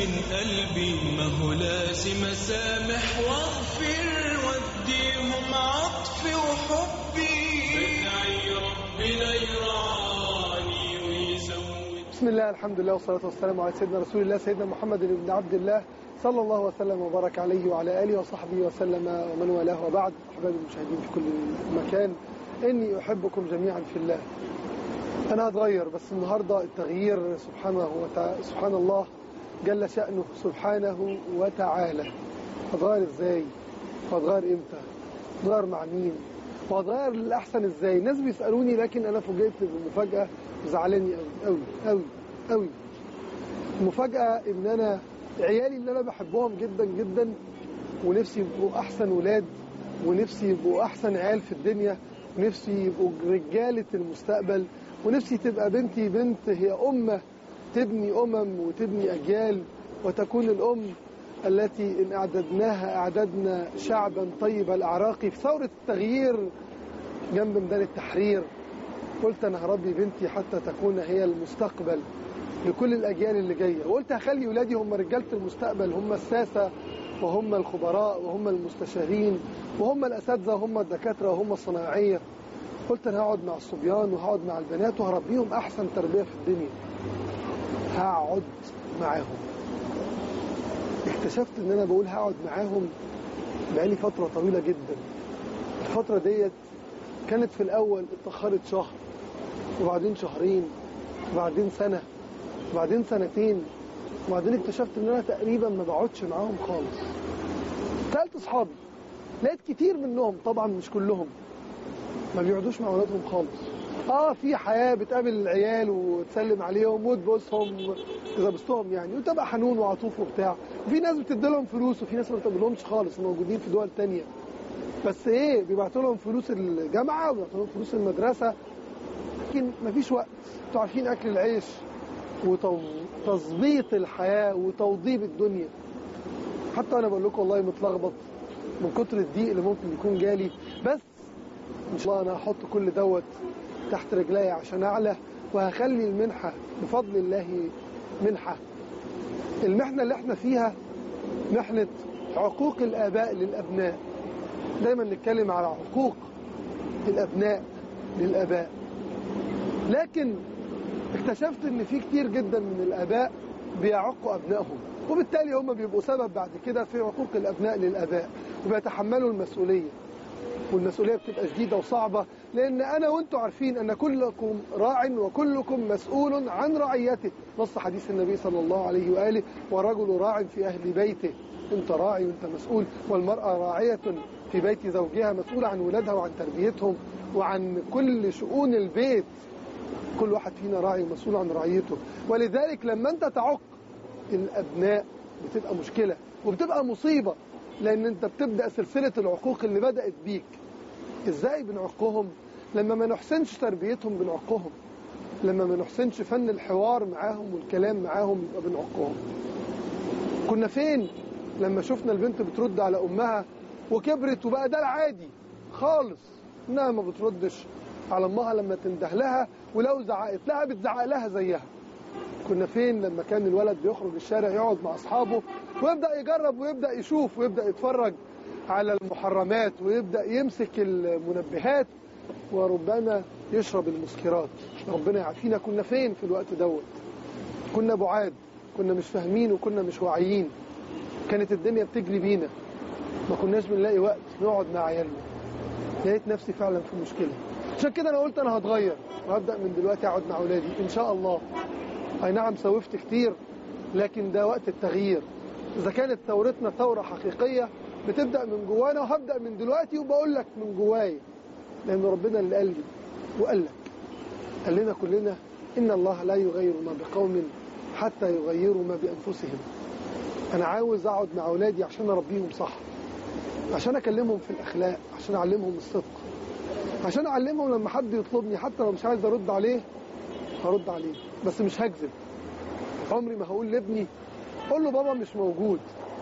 من قلبي ما هو لازم اسامح واغفر واديهم عطفي وحبي بدعي ربنا يرعاني ويزود بسم الله الحمد لله والصلاة والسلام على سيدنا رسول الله سيدنا محمد بن عبد الله صلى الله وسلم وبارك عليه وعلى آله وصحبه وسلم ومن والاه وبعد أحبابي المشاهدين في كل مكان إني أحبكم جميعا في الله أنا هتغير بس النهاردة التغيير سبحانه وتعالى سبحان الله جل شأنه سبحانه وتعالى هتغير إزاي وهتغير إمتى هتغير مع مين وهتغير للأحسن إزاي الناس بيسألوني لكن أنا فوجئت بمفاجأة زعلاني قوي قوي قوي قوي المفاجأة إن أنا عيالي اللي أنا بحبهم جدا جدا ونفسي يبقوا أحسن ولاد ونفسي يبقوا أحسن عيال في الدنيا ونفسي يبقوا رجالة المستقبل ونفسي تبقى بنتي بنت هي أمة تبني أمم وتبني أجيال وتكون الأم التي إن أعددناها أعددنا شعبا طيب الأعراق في ثورة التغيير جنب ميدان التحرير قلت أنا هربي بنتي حتى تكون هي المستقبل لكل الأجيال اللي جاية وقلت هخلي ولادي هم رجالة المستقبل هم الساسة وهم الخبراء وهم المستشارين وهم الأساتذة وهم الدكاترة وهم الصناعية قلت أنا هقعد مع الصبيان وهقعد مع البنات وهربيهم أحسن تربية في الدنيا هقعد معاهم اكتشفت ان انا بقول هقعد معاهم بقالي فترة طويلة جدا الفترة ديت كانت في الاول اتأخرت شهر وبعدين شهرين وبعدين سنة وبعدين سنتين وبعدين اكتشفت ان انا تقريبا ما بقعدش معاهم خالص سألت اصحابي لقيت كتير منهم طبعا مش كلهم ما بيقعدوش مع اولادهم خالص اه في حياه بتقابل العيال وتسلم عليهم وتبوسهم اذا بستهم يعني وتبقى حنون وعطوف وبتاع وفي ناس بتدي لهم فلوس وفي ناس ما بتديلهمش خالص موجودين في دول تانية بس ايه بيبعتوا لهم فلوس الجامعه وبيبعتوا لهم فلوس المدرسه لكن مفيش وقت انتوا عارفين اكل العيش وتظبيط الحياه وتوضيب الدنيا حتى انا بقول لكم والله متلخبط من كتر الضيق اللي ممكن يكون جالي بس ان شاء الله انا هحط كل دوت تحت رجلي عشان اعلى وهخلي المنحه بفضل الله منحه المحنه اللي احنا فيها محنه عقوق الاباء للابناء دايما نتكلم على عقوق الابناء للاباء لكن اكتشفت ان في كتير جدا من الاباء بيعقوا ابنائهم وبالتالي هم بيبقوا سبب بعد كده في عقوق الابناء للاباء وبيتحملوا المسؤوليه والمسؤوليه بتبقى شديده وصعبه لان انا وانتم عارفين ان كلكم راع وكلكم مسؤول عن رعيته نص حديث النبي صلى الله عليه واله ورجل راع في اهل بيته انت راعي وانت مسؤول والمراه راعيه في بيت زوجها مسؤوله عن ولادها وعن تربيتهم وعن كل شؤون البيت كل واحد فينا راعي ومسؤول عن رعيته ولذلك لما انت تعق الابناء بتبقى مشكله وبتبقى مصيبه لان انت بتبدا سلسله العقوق اللي بدات بيك ازاي بنعقهم لما ما نحسنش تربيتهم بنعقهم لما ما نحسنش فن الحوار معاهم والكلام معاهم يبقى بنعقهم كنا فين لما شفنا البنت بترد على امها وكبرت وبقى ده العادي خالص انها ما بتردش على امها لما تنده لها ولو زعقت لها بتزعق لها زيها كنا فين لما كان الولد بيخرج الشارع يقعد مع اصحابه ويبدا يجرب ويبدا يشوف ويبدا يتفرج على المحرمات ويبدا يمسك المنبهات وربما يشرب المسكرات ربنا يعافينا كنا فين في الوقت دوت كنا بعاد كنا مش فاهمين وكنا مش واعيين كانت الدنيا بتجري بينا ما كناش بنلاقي وقت نقعد مع عيالنا لقيت نفسي فعلا في مشكله عشان كده انا قلت انا هتغير وهبدا من دلوقتي اقعد مع اولادي ان شاء الله اي نعم سوفت كتير لكن ده وقت التغيير اذا كانت ثورتنا ثوره حقيقيه بتبدا من جوانا وهبدا من دلوقتي وبقول لك من جوايا لان ربنا اللي قال لي وقال لك قال لنا كلنا ان الله لا يغير ما بقوم حتى يغيروا ما بانفسهم انا عاوز اقعد مع اولادي عشان اربيهم صح عشان اكلمهم في الاخلاق عشان اعلمهم الصدق عشان اعلمهم لما حد يطلبني حتى لو مش عايز ارد عليه هرد عليه بس مش هكذب عمري ما هقول لابني قول له بابا مش موجود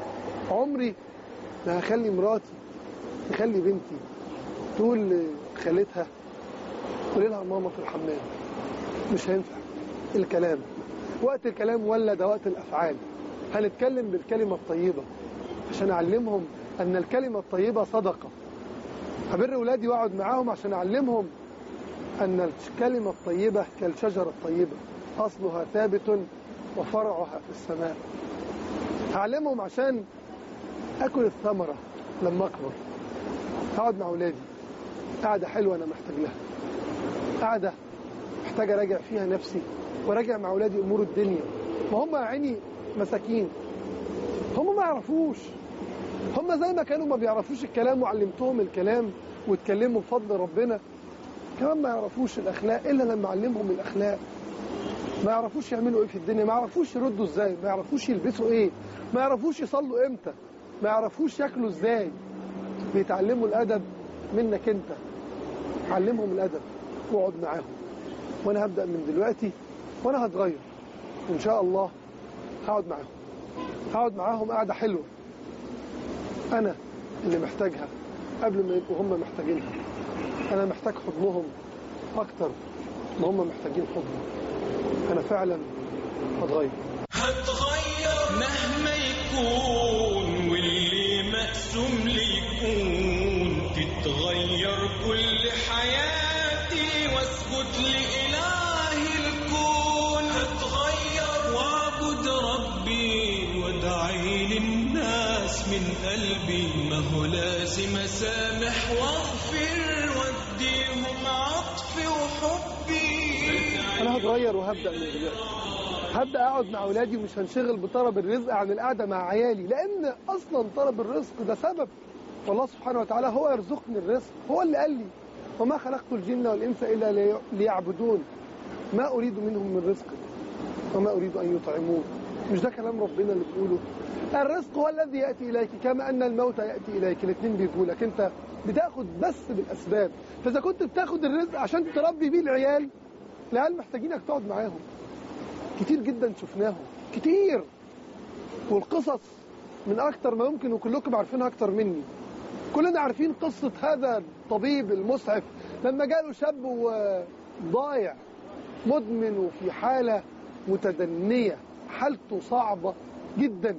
عمري ما هخلي مراتي تخلي بنتي تقول لخالتها قولي لها ماما في الحمام مش هينفع الكلام وقت الكلام ولا ده وقت الافعال هنتكلم بالكلمة الطيبة عشان أعلمهم أن الكلمة الطيبة صدقة هبر أولادي وأقعد معاهم عشان أعلمهم أن الكلمة الطيبة كالشجرة الطيبة أصلها ثابت وفرعها في السماء هعلمهم عشان أكل الثمرة لما أكبر هقعد مع أولادي قعدة حلوة أنا محتاج لها قعدة محتاج أراجع فيها نفسي وراجع مع أولادي أمور الدنيا ما هم يا عيني مساكين هم ما يعرفوش هم زي ما كانوا ما بيعرفوش الكلام وعلمتهم الكلام واتكلموا بفضل ربنا كمان ما يعرفوش الأخلاق إلا لما علمهم الأخلاق ما يعرفوش يعملوا إيه في الدنيا ما يعرفوش يردوا إزاي ما يعرفوش يلبسوا إيه ما يعرفوش يصلوا إمتى ما يعرفوش ياكلوا إزاي بيتعلموا الأدب منك أنت علمهم الأدب واقعد معاهم وأنا هبدأ من دلوقتي وأنا هتغير وإن شاء الله هقعد معاهم هقعد معاهم قعدة حلوة أنا اللي محتاجها قبل ما يبقوا هم محتاجينها أنا محتاج حضنهم أكتر ما هم محتاجين حضني أنا فعلا هتغير هتغير مهما يكون واللي مقسوم لي يكون تتغير كل حياتي واسجد لإله الكون هتغير واعبد ربي وادعي للناس من قلبي ما هو لازم اسامح واغفر واديهم عطفي وحبي أنا هتغير وهبدأ من دلوقتي هبدأ أقعد مع أولادي ومش هنشغل بطلب الرزق عن القعدة مع عيالي لأن أصلا طلب الرزق ده سبب والله سبحانه وتعالى هو يرزقني الرزق هو اللي قال لي وما خلقت الجن والإنس إلا لي- ليعبدون ما أريد منهم من رزق وما أريد أن يطعمون مش ده كلام ربنا اللي بيقوله الرزق هو الذي يأتي إليك كما أن الموت يأتي إليك الاثنين بيجوا لك أنت بتاخد بس بالأسباب فإذا كنت بتاخد الرزق عشان تربي بيه العيال العيال محتاجينك تقعد معاهم كتير جدا شفناهم كتير والقصص من أكتر ما يمكن وكلكم عارفينها أكتر مني كلنا عارفين قصة هذا الطبيب المسعف لما جاله شاب وضايع مدمن وفي حالة متدنية حالته صعبة جدا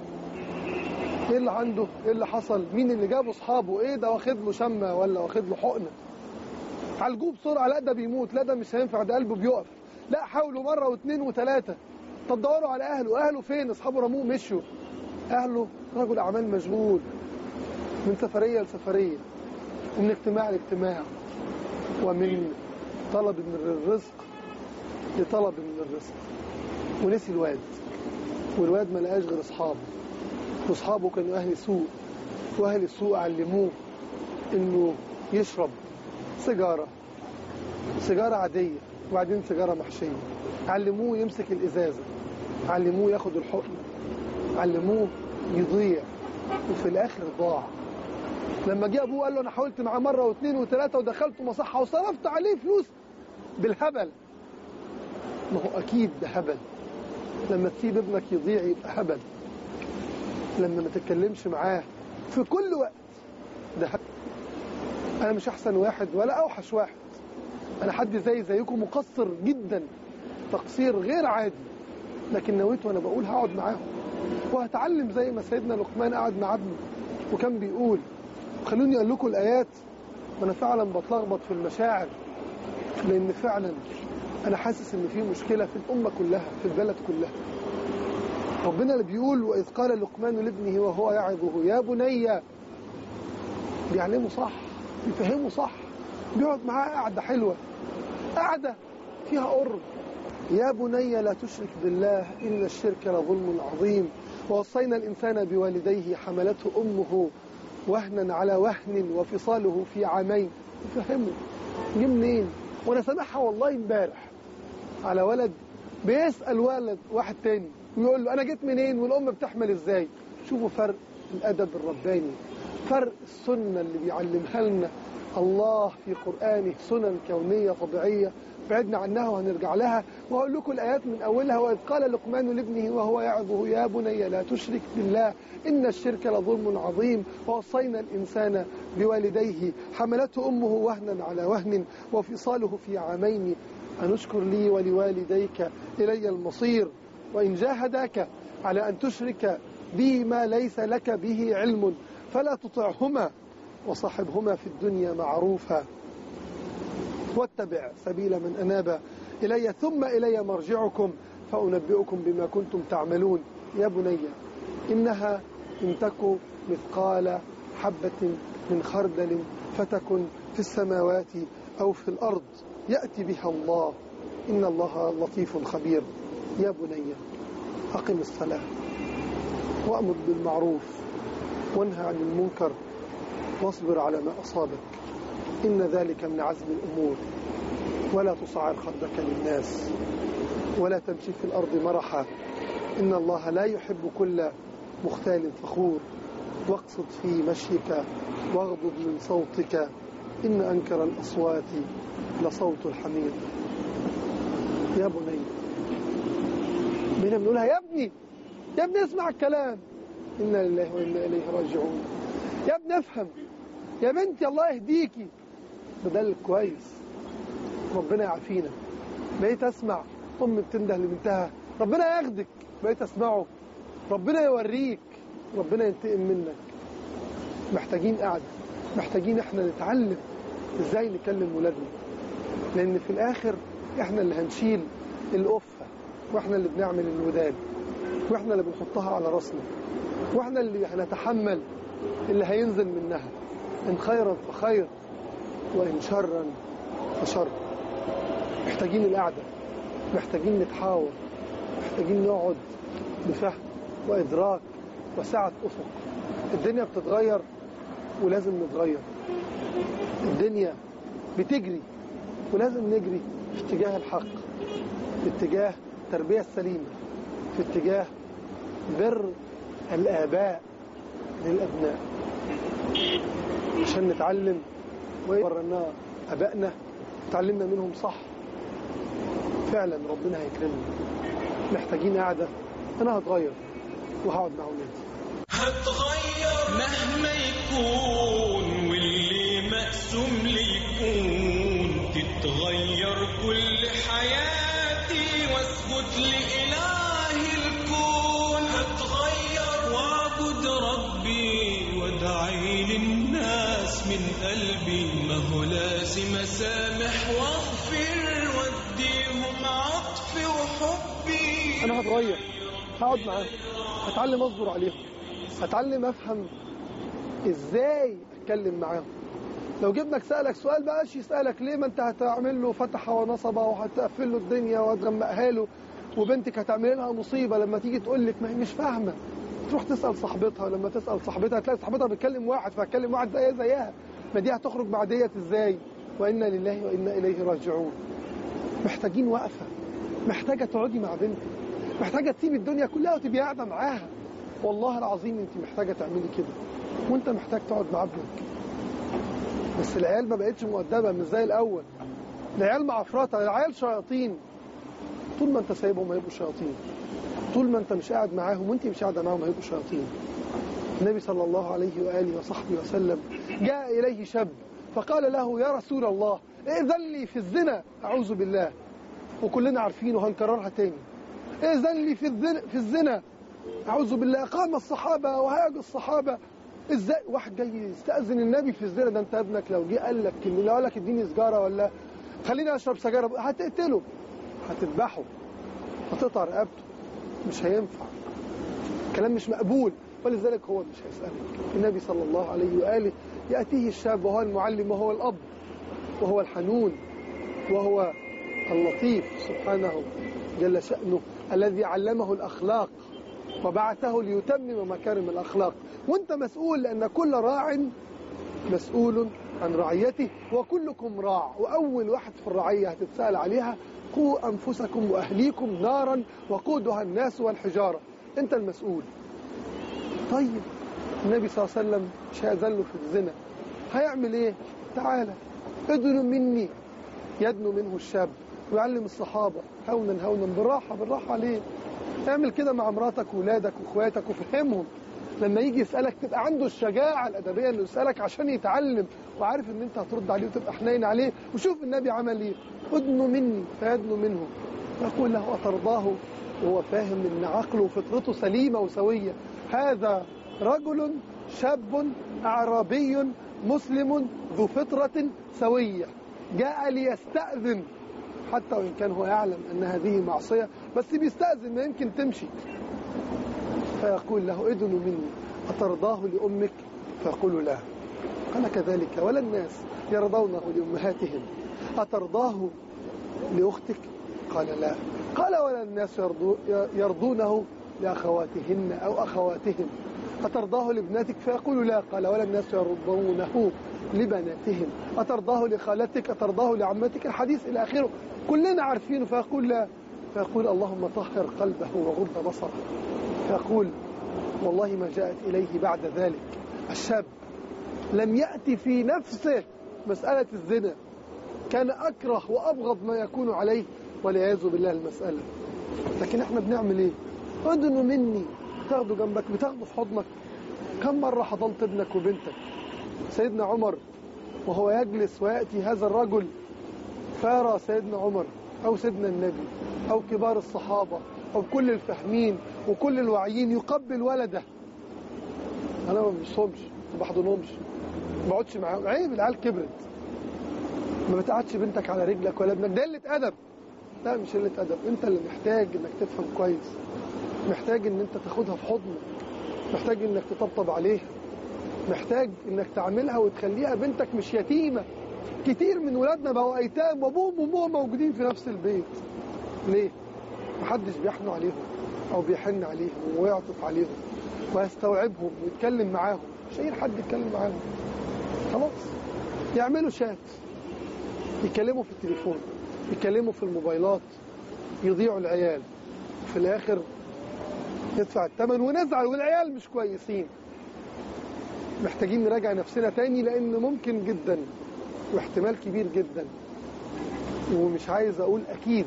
ايه اللي عنده ايه اللي حصل مين اللي جابه اصحابه ايه ده واخد له شمة ولا واخد له حقنة عالجوه بسرعة لا ده بيموت لا ده مش هينفع ده قلبه بيقف لا حاولوا مرة واثنين وثلاثة طب دوروا على اهله اهله فين اصحابه رموه مشوا اهله رجل اعمال مشغول من سفرية لسفرية ومن اجتماع لاجتماع ومن طلب من الرزق لطلب من الرزق ونسي الواد والواد ما لقاش غير اصحابه واصحابه كانوا اهل سوء واهل السوء علموه انه يشرب سيجاره سيجاره عاديه وبعدين سيجاره محشيه علموه يمسك الازازه علموه ياخد الحقن علموه يضيع وفي الاخر ضاع لما جه ابوه قال له انا حاولت معاه مره واثنين وثلاثه ودخلته مصحه وصرفت عليه فلوس بالهبل ما هو اكيد ده هبل لما تسيب ابنك يضيع يبقى هبل لما ما تتكلمش معاه في كل وقت ده هبل. انا مش احسن واحد ولا اوحش واحد انا حد زي زيكم مقصر جدا تقصير غير عادي لكن نويت وانا بقول هقعد معاهم وهتعلم زي ما سيدنا لقمان قعد مع ابنه وكان بيقول خلوني اقول لكم الايات وانا فعلا بتلخبط في المشاعر لان فعلا انا حاسس ان في مشكله في الامه كلها في البلد كلها ربنا اللي بيقول واذ قال لقمان لابنه وهو يعظه يا بني بيعلمه صح بيفهمه صح بيقعد معاه قعده حلوه قعده فيها قرب يا بني لا تشرك بالله إن الشرك لظلم عظيم ووصينا الإنسان بوالديه حملته أمه وهنا على وهن وفصاله في عامين فهمه جه منين وانا سامعها والله امبارح على ولد بيسأل ولد واحد تاني ويقول له انا جيت منين والام بتحمل ازاي شوفوا فرق الادب الرباني فرق السنة اللي بيعلمها لنا الله في قرآنه سنن كونية طبيعية بعدنا عنها وهنرجع لها وهقول لكم الآيات من أولها وإذ قال لقمان لابنه وهو يعظه يا بني لا تشرك بالله إن الشرك لظلم عظيم ووصينا الإنسان بوالديه حملته أمه وهنا على وهن وفصاله في عامين أن اشكر لي ولوالديك إلي المصير وإن جاهداك على أن تشرك به ما ليس لك به علم فلا تطعهما وصاحبهما في الدنيا معروفا واتبع سبيل من أناب إلي ثم إلي مرجعكم فأنبئكم بما كنتم تعملون يا بني إنها إن تك مثقال حبة من خردل فتكن في السماوات أو في الأرض يأتي بها الله إن الله لطيف خبير يا بني أقم الصلاة وأمر بالمعروف وانهى عن المنكر واصبر على ما أصابك إن ذلك من عزم الأمور ولا تصعر خدك للناس ولا تمشي في الأرض مرحا إن الله لا يحب كل مختال فخور واقصد في مشيك واغضض من صوتك إن أنكر الأصوات لصوت الحمير يا بني بينا بنقولها يا ابني يا ابني اسمع الكلام إنا لله وإنا إليه راجعون يا ابني افهم يا بنتي الله يهديكي بدل كويس ربنا يعافينا بقيت اسمع ام بتنده لبنتها ربنا ياخدك بقيت اسمعه ربنا يوريك ربنا ينتقم منك محتاجين قعده محتاجين احنا نتعلم ازاي نكلم ولادنا لان في الاخر احنا اللي هنشيل القفه واحنا اللي بنعمل الوداد واحنا اللي بنحطها على راسنا واحنا اللي هنتحمل اللي هينزل منها ان خيرا فخير وان شرا فشر محتاجين القعده محتاجين نتحاور محتاجين نقعد بفهم وادراك وسعه افق الدنيا بتتغير ولازم نتغير الدنيا بتجري ولازم نجري في اتجاه الحق في اتجاه التربية السليمة في اتجاه بر الآباء للأبناء عشان نتعلم ويورنا أبائنا تعلمنا منهم صح فعلا ربنا هيكرمنا محتاجين قعدة أنا هتغير وهقعد مع ولادي هتغير مهما يكون واللي مقسوم لي يكون تتغير كل حياتي واسجد لإله الكون هتغير واعبد ربي وادعي للناس من قلبي ما هو لازم اسامح واغفر واديهم عطفي وحبي أنا هتغير هقعد معاهم هتعلم أصبر عليهم هتعلم أفهم إزاي أتكلم معاهم لو جبنك سألك سؤال بقاش يسألك ليه ما أنت هتعمل له فتحة ونصبة وهتقفل له الدنيا وهتغمقها له وبنتك هتعمل لها مصيبة لما تيجي تقول لك ما هي مش فاهمة تروح تسأل صاحبتها لما تسأل صاحبتها تلاقي صاحبتها بتكلم واحد فهتكلم واحد زيها زيها ما دي هتخرج بعدية ازاي وإنا لله وإنا إليه راجعون محتاجين وقفة محتاجة تقعدي مع بنتك محتاجة تسيبي الدنيا كلها وتبقي قاعدة معاها والله العظيم انت محتاجة تعملي كده وانت محتاج تقعد مع ابنك بس العيال ما بقتش مؤدبة مش زي الأول العيال معفرطة العيال شياطين طول ما انت سايبهم هيبقوا شياطين طول ما انت مش قاعد معاهم وانت مش قاعدة معاهم هيبقوا شياطين النبي صلى الله عليه وآله وصحبه وسلم جاء إليه شاب فقال له يا رسول الله ائذن لي في الزنا أعوذ بالله وكلنا عارفين وهنكررها تاني ائذن لي في الزنا, في الزنا أعوذ بالله قام الصحابة وهاج الصحابة ازاي واحد جاي يستأذن النبي في الزنا ده انت ابنك لو جه قال لك كلمة لو قال لك اديني سجارة ولا خليني اشرب سجارة هتقتله هتذبحه هتقطع رقبته مش هينفع كلام مش مقبول ولذلك هو مش هيسألك النبي صلى الله عليه وآله يأتيه الشاب وهو المعلم وهو الأب وهو الحنون وهو اللطيف سبحانه جل شأنه الذي علمه الأخلاق وبعثه ليتمم مكارم الأخلاق وانت مسؤول لأن كل راع مسؤول عن رعيته وكلكم راع وأول واحد في الرعية هتتسأل عليها قوا أنفسكم وأهليكم نارا وقودها الناس والحجارة انت المسؤول طيب النبي صلى الله عليه وسلم مش هيذله في الزنا هيعمل ايه تعالى ادنوا مني يدنو منه الشاب ويعلم الصحابة هونا هونا بالراحة بالراحة عليه اعمل كده مع مراتك وولادك واخواتك وفهمهم لما يجي يسألك تبقى عنده الشجاعة الأدبية إنه يسألك عشان يتعلم وعارف إن أنت هترد عليه وتبقى حنين عليه وشوف النبي عمل إيه ادنوا مني فيدنو منه يقول له أترضاه وهو فاهم ان عقله وفطرته سليمة وسوية هذا رجل شاب أعرابي مسلم ذو فطرة سوية جاء ليستأذن حتى وإن كان هو يعلم أن هذه معصية بس بيستأذن ما يمكن تمشي فيقول له ادن مني أترضاه لأمك فيقول لا قال كذلك ولا الناس يرضونه لأمهاتهم أترضاه لأختك قال لا قال ولا الناس يرضو يرضونه لأخواتهن أو أخواتهم أترضاه لابنتك فيقول لا قال ولا الناس يرضونه لبناتهم أترضاه لخالتك أترضاه لعمتك الحديث إلى آخره كلنا عارفينه فيقول لا فيقول اللهم طهر قلبه وغض بصره فيقول والله ما جاءت إليه بعد ذلك الشاب لم يأتي في نفسه مسألة الزنا كان أكره وأبغض ما يكون عليه والعياذ بالله المسألة لكن احنا بنعمل ايه ادنوا مني تاخده جنبك بتاخده في حضنك كم مرة حضنت ابنك وبنتك سيدنا عمر وهو يجلس ويأتي هذا الرجل فيرى سيدنا عمر أو سيدنا النبي أو كبار الصحابة أو كل الفاهمين وكل الواعيين يقبل ولده أنا ما بصومش ما بحضنهمش ما بقعدش معاهم عيب العيال كبرت ما بتقعدش بنتك على رجلك ولا ابنك ده قله أدب لا مش قله أدب أنت اللي محتاج إنك تفهم كويس محتاج إن أنت تاخدها في حضنك محتاج إنك تطبطب عليها محتاج إنك تعملها وتخليها بنتك مش يتيمة كتير من ولادنا بقوا أيتام وأبوهم وأمهم موجودين في نفس البيت ليه؟ محدش بيحنوا عليهم أو بيحن عليهم ويعطف عليهم ويستوعبهم ويتكلم معاهم مش أي حد يتكلم معاهم خلاص يعملوا شات يتكلموا في التليفون يتكلموا في الموبايلات يضيعوا العيال في الآخر ندفع الثمن ونزعل والعيال مش كويسين محتاجين نراجع نفسنا تاني لأن ممكن جدا واحتمال كبير جدا ومش عايز أقول أكيد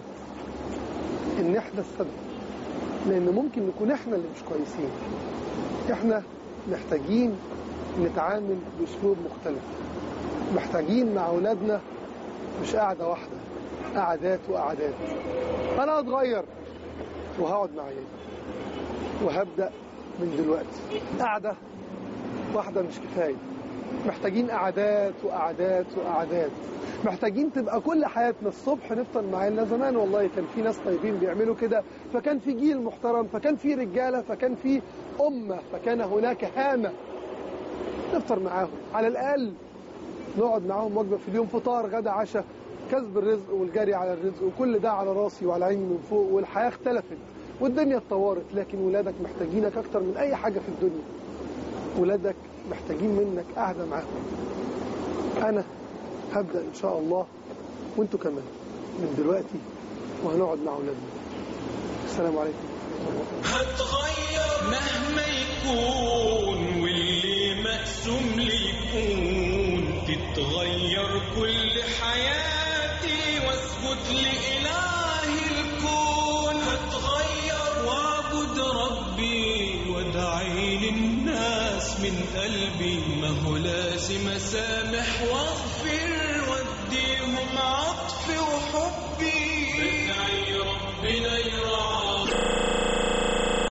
إن إحنا السبب لأن ممكن نكون إحنا اللي مش كويسين إحنا محتاجين نتعامل بأسلوب مختلف محتاجين مع أولادنا مش قاعدة واحدة قعدات وقعدات أنا هتغير وهقعد مع عيالي وهبدأ من دلوقتي قعدة واحدة مش كفاية محتاجين قعدات وقعدات وقعدات محتاجين تبقى كل حياتنا الصبح نفطر مع عيالنا زمان والله كان في ناس طيبين بيعملوا كده فكان في جيل محترم فكان في رجالة فكان في أمة فكان هناك هامة نفطر معاهم على الأقل نقعد معاهم وجبة في اليوم فطار غدا عشاء كسب الرزق والجري على الرزق وكل ده على راسي وعلى عيني من فوق والحياة اختلفت والدنيا اتطورت لكن ولادك محتاجينك أكتر من أي حاجة في الدنيا ولادك محتاجين منك قاعدة معاهم أنا هبدأ إن شاء الله وانتوا كمان من دلوقتي وهنقعد مع أولادنا السلام عليكم هتغير مهما يكون واللي مقسوم لي يكون تتغير كل حياتي واسجد لإله الكون هتغير واعبد ربي وادعي للناس من قلبي ما هو لازم اسامح واغفر واديهم عطفي وحبي بدعي ربنا يرحمني